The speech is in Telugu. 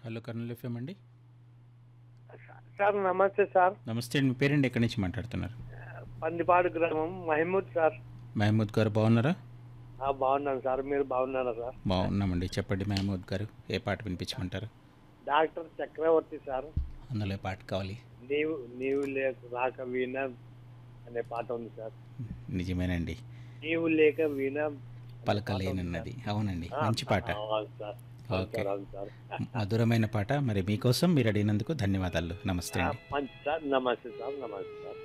హలో కర్నూలు ఎఫ్ఎం అండి సార్ నమస్తే సార్ నమస్తే అండి మీ పేరెంట్ ఎక్కడి నుంచి మాట్లాడుతున్నారు పందిపాడు గ్రామం మహమూద్ సార్ మహమూద్ గారు బాగున్నారా ఆ, బాగున్నాను సార్ మీరు బాగున్నారా సార్ బాగున్నామండి చెప్పండి మహమూద్ గారు ఏ పాట వినిపించమంటారు డాక్టర్ చక్రవర్తి సార్ అందులో ఏ పాట కావాలి నీవు నీవు లేక రాక వీణ అనే పాట ఉంది సార్ నిజమేనండి నీవు లేక వీణ పలకలేనన్నది అవునండి ఆ, మంచి పాట అవును సార్ అవును ఓకే సార్ అవును సార్ మధురమైన పాట మరి మీకోసం మీరు అడిగినందుకు ధన్యవాదాలు నమస్తే ఆ, అండి మంచి సార్ నమస్తే సార్ నమస్తే సార్